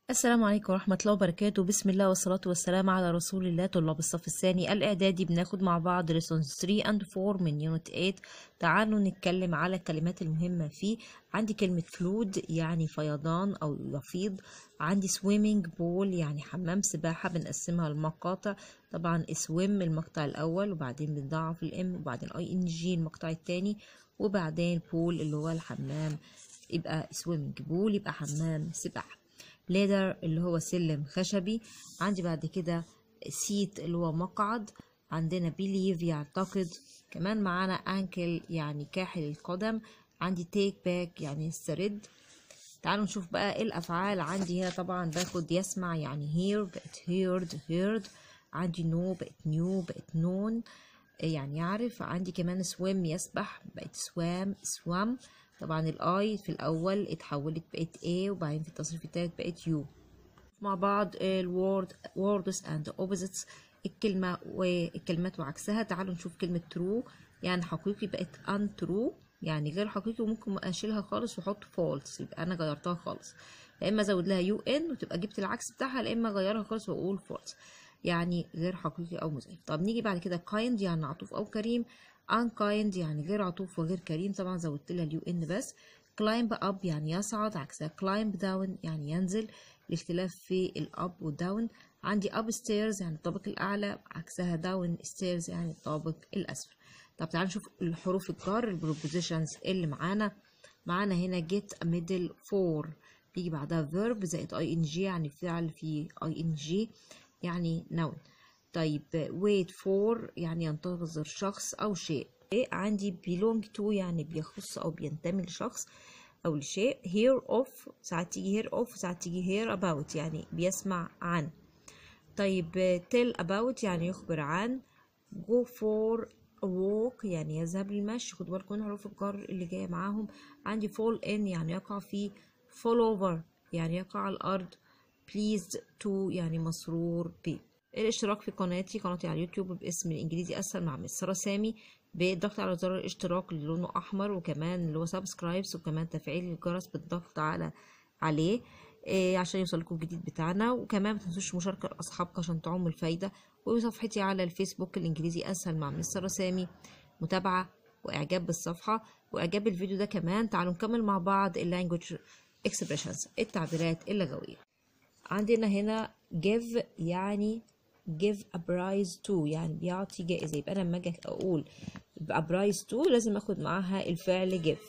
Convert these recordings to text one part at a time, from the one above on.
السلام عليكم ورحمة الله وبركاته بسم الله والصلاة والسلام على رسول الله طلاب الصف الثاني الإعدادي بناخد مع بعض lessons 3 and 4 من يونت 8 تعالوا نتكلم على الكلمات المهمة فيه عندي كلمة فلود يعني فيضان أو يفيض عندي swimming pool يعني حمام سباحة بنقسمها لمقاطع طبعا swim المقطع الأول وبعدين بنضاعف الام وبعدين اي ان جي المقطع التاني وبعدين بول اللي هو الحمام يبقى swimming pool يبقى حمام سباحة ليدر اللي هو سلم خشبي عندي بعد كده سيت اللي هو مقعد عندنا بيليف يعتقد كمان معانا انكل يعني كاحل القدم عندي تيك باك يعني يسترد تعالوا نشوف بقى ايه الافعال عندي هنا طبعا باخد يسمع يعني hear بقت heard heard عندي know بقت new بقت known يعني يعرف عندي كمان swim يسبح بقت swam swam طبعا الاي في الاول اتحولت بقت A وبعدين في التصريف التالت بقت U مع بعض الورد words and opposites الكلمة والكلمات وعكسها تعالوا نشوف كلمة true يعني حقيقي بقت untrue يعني غير حقيقي وممكن اشيلها خالص واحط false يبقى انا غيرتها خالص يا اما ازود لها يو ان وتبقى جبت العكس بتاعها يا اما اغيرها خالص واقول false يعني غير حقيقي او مزيف طب نيجي بعد كده kind يعني عطوف او كريم unkind يعني غير عطوف وغير كريم طبعا زودت لها اليو ان بس climb up يعني يصعد عكسها climb down يعني ينزل الاختلاف في الاب والداون عندي upstairs يعني الطابق الاعلى عكسها down stairs يعني الطابق الاسفل طب تعالوا نشوف الحروف الجر البروبوزيشنز اللي معانا معانا هنا get a middle for بيجي بعدها verb زائد ing يعني فعل في ing يعني noun طيب wait for يعني ينتظر شخص أو شيء عندي belong to يعني بيخص أو بينتمي لشخص أو لشيء hear of ساعات تيجي hear of ساعات تيجي hear about يعني بيسمع عن طيب tell about يعني يخبر عن go for a walk يعني يذهب للمشي خدوا بالكم من حروف الجر اللي جاية معاهم عندي fall in يعني يقع في fall over يعني يقع على الأرض pleased to يعني مسرور به الاشتراك في قناتي قناتي على اليوتيوب باسم الانجليزي اسهل مع مس ساره سامي بالضغط على زر الاشتراك اللي لونه احمر وكمان اللي هو سبسكرايبس وكمان تفعيل الجرس بالضغط على عليه إيه عشان يوصلكم الجديد بتاعنا وكمان ما تنسوش مشاركه لاصحابك عشان تعم الفايده وصفحتي على الفيسبوك الانجليزي اسهل مع مس ساره سامي متابعه واعجاب بالصفحه واعجاب الفيديو ده كمان تعالوا نكمل مع بعض اللانجوج اكسبريشنز التعبيرات اللغويه عندنا هنا give يعني give a prize to يعني بيعطي جائزة يبقى أنا لما أجي أقول a prize to لازم أخد معاها الفعل give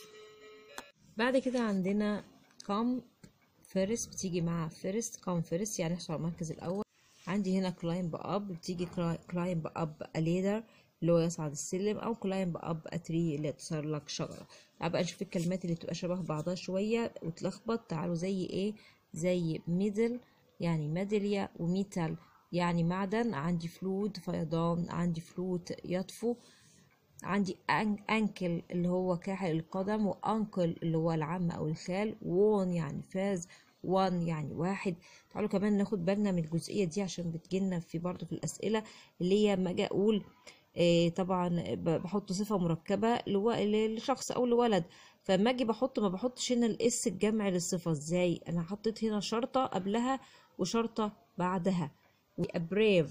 بعد كده عندنا come first بتيجي مع first come first يعني يحصل على المركز الأول عندي هنا climb up بتيجي climb up a ladder اللي هو يصعد السلم أو climb up a tree اللي تصير لك شجرة تعال بقى نشوف الكلمات اللي بتبقى شبه بعضها شوية وتلخبط تعالوا زي إيه زي middle يعني ميداليا وميتال يعني معدن عندي فلود فيضان عندي فلوت يطفو عندي أنكل اللي هو كاحل القدم وأنكل اللي هو العم أو الخال وون يعني فاز وان يعني واحد تعالوا كمان ناخد بالنا من الجزئية دي عشان بتجيلنا في برضه في الأسئلة اللي هي لما أجي أقول إيه طبعا بحط صفة مركبة لشخص أو لولد فلما أجي بحط ما بحطش هنا الإس الجمع للصفة إزاي أنا حطيت هنا شرطة قبلها وشرطة بعدها a brave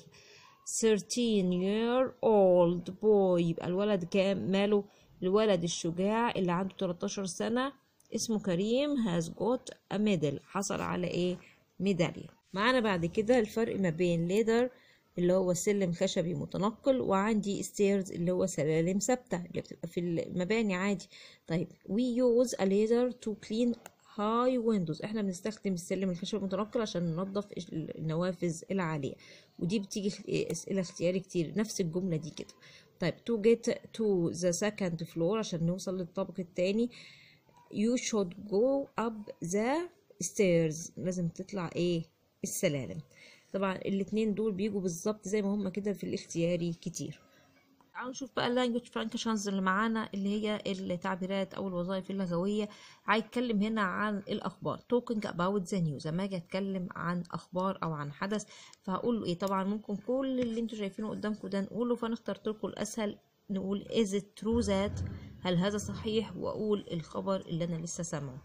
13 year old boy يبقى الولد كام ماله الولد الشجاع اللي عنده 13 سنة اسمه كريم has got a medal حصل على ايه ميدالية معانا بعد كده الفرق ما بين ليدر اللي هو سلم خشبي متنقل وعندي stairs اللي هو سلالم ثابتة اللي بتبقى في المباني عادي طيب we use a ladder to clean هاي ويندوز احنا بنستخدم السلم الخشبي المتنقل عشان ننظف النوافذ العاليه ودي بتيجي اسئله اختياري كتير نفس الجمله دي كده طيب to get to the second floor عشان نوصل للطابق التاني you should go up the stairs لازم تطلع ايه السلالم طبعا الاتنين دول بيجوا بالظبط زي ما هما كده في الاختياري كتير تعالوا نشوف بقى اللانجوج فرانكشنز اللي معانا اللي هي التعبيرات او الوظائف اللغويه هيتكلم هنا عن الاخبار talking about the news لما اجي اتكلم عن اخبار او عن حدث فهقول ايه طبعا ممكن كل اللي انتوا شايفينه قدامكم ده نقوله فانا اخترت لكم الاسهل نقول is it true that هل هذا صحيح واقول الخبر اللي انا لسه سامعه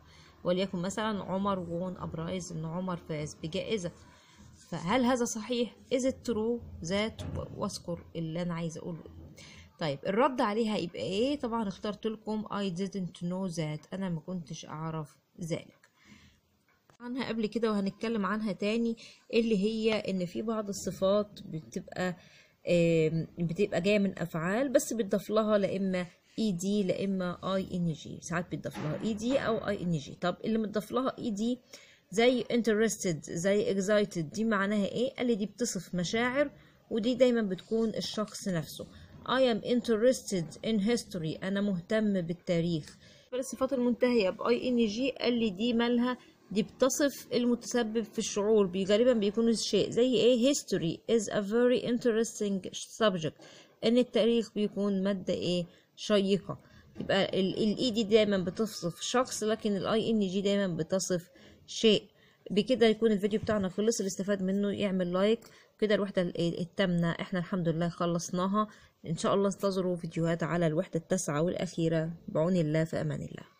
وليكن مثلا عمر won a prize ان عمر فاز بجائزة فهل هذا صحيح is it true that واذكر اللي انا عايزه اقوله طيب الرد عليها يبقى ايه طبعا اخترت لكم I didn't know that انا ما كنتش اعرف ذلك عنها قبل كده وهنتكلم عنها تاني اللي هي ان في بعض الصفات بتبقى آم، بتبقى جايه من افعال بس بتضاف لها لا اما اي دي لا اما اي ان جي ساعات بتضاف لها اي دي او اي ان جي طب اللي متضاف لها اي دي زي interested زي excited دي معناها ايه قال لي دي بتصف مشاعر ودي دايما بتكون الشخص نفسه I am interested in history أنا مهتم بالتاريخ الصفات المنتهية بأي إن جي قال لي دي مالها دي بتصف المتسبب في الشعور بي غالبا بيكون الشيء زي ايه history is a very interesting subject ان التاريخ بيكون مادة ايه شيقة يبقى الاي دي دايما بتصف شخص لكن الاي ان جي دايما بتصف شيء بكده يكون الفيديو بتاعنا خلص اللي استفاد منه يعمل لايك كده الوحدة ال- التامنة احنا الحمد لله خلصناها ان شاء الله انتظروا فيديوهات على الوحدة التاسعة والاخيرة بعون الله في امان الله